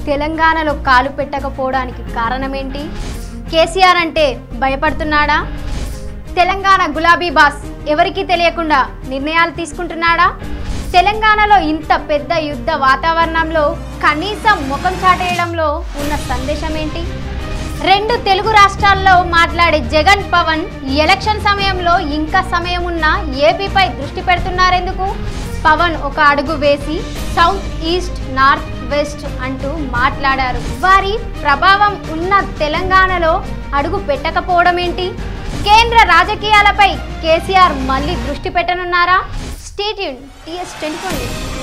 తెలంగాణలో కాలు పెట్టకపోవడానికి కారణమేంటి కేసీఆర్ అంటే భయపడుతున్నాడా తెలంగాణ గులాబీ బాస్ ఎవరికీ తెలియకుండా నిర్ణయాలు తీసుకుంటున్నాడా తెలంగాణలో ఇంత పెద్ద యుద్ధ వాతావరణంలో కనీసం ముఖం చాటేయడంలో ఉన్న సందేశం ఏంటి రెండు తెలుగు రాష్ట్రాల్లో మాట్లాడే జగన్ పవన్ ఎలక్షన్ సమయంలో ఇంకా సమయం ఉన్న ఏపీపై దృష్టి పెడుతున్నారెందుకు పవన్ ఒక అడుగు వేసి సౌత్ ఈస్ట్ నార్త్ వెస్ట్ అంటూ మాట్లాడారు వారి ప్రభావం ఉన్న తెలంగాణలో అడుగు పెట్టకపోవడం ఏంటి కేంద్ర రాజకీయాలపై కేసీఆర్ మళ్ళీ దృష్టి పెట్టనున్నారా స్టేట్యూన్ టీఎస్ ట్వంటీ